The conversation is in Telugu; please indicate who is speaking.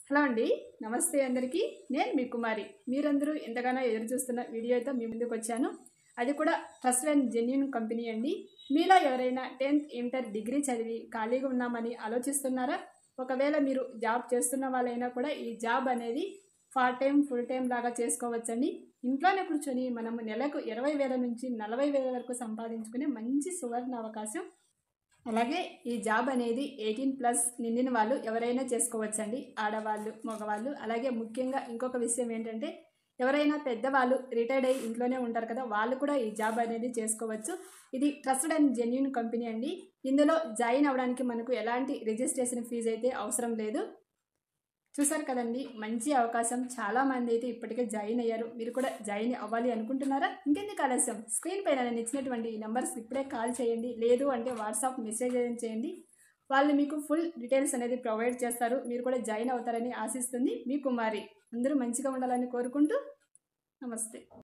Speaker 1: హలో అండి నమస్తే అందరికీ నేను మీ కుమారి మీరందరూ ఎంతగానో ఎదురు చూస్తున్న వీడియోతో మీ ముందుకు వచ్చాను అది కూడా ట్రస్ట్ అండ్ జెన్యున్ కంపెనీ అండి మీలో ఎవరైనా టెన్త్ ఇంటర్ డిగ్రీ చదివి ఖాళీగా ఉన్నామని ఆలోచిస్తున్నారా ఒకవేళ మీరు జాబ్ చేస్తున్న వాళ్ళైనా కూడా ఈ జాబ్ అనేది పార్ట్ టైం ఫుల్ టైం లాగా చేసుకోవచ్చండి ఇంట్లోనే కూర్చొని మనము నెలకు ఇరవై వేల నుంచి నలభై వేల వరకు సంపాదించుకునే మంచి సువర్ణ అవకాశం అలాగే ఈ జాబ్ అనేది ఎయిటీన్ ప్లస్ నిండిన వాళ్ళు ఎవరైనా చేసుకోవచ్చండి ఆడవాళ్ళు మగవాళ్ళు అలాగే ముఖ్యంగా ఇంకొక విషయం ఏంటంటే ఎవరైనా పెద్దవాళ్ళు రిటైర్డ్ అయ్యి ఇంట్లోనే ఉంటారు కదా వాళ్ళు కూడా ఈ జాబ్ అనేది చేసుకోవచ్చు ఇది ట్రస్టెడ్ అండ్ జెన్యున్ కంపెనీ అండి ఇందులో జాయిన్ అవ్వడానికి మనకు ఎలాంటి రిజిస్ట్రేషన్ ఫీజు అయితే అవసరం లేదు చూసారు కదండి మంచి అవకాశం చాలా మంది అయితే ఇప్పటికే జాయిన్ అయ్యారు మీరు కూడా జాయిన్ అవ్వాలి అనుకుంటున్నారా ఇంకెందుకు ఆలస్యం స్క్రీన్ పైన నేను ఇచ్చినటువంటి ఈ నెంబర్స్ ఇప్పుడే కాల్ చేయండి లేదు అంటే వాట్సాప్ మెసేజ్ చేయండి వాళ్ళు మీకు ఫుల్ డీటెయిల్స్ అనేది ప్రొవైడ్ చేస్తారు మీరు కూడా జాయిన్ అవుతారని ఆశిస్తుంది మీ కుమారి అందరూ మంచిగా ఉండాలని కోరుకుంటూ నమస్తే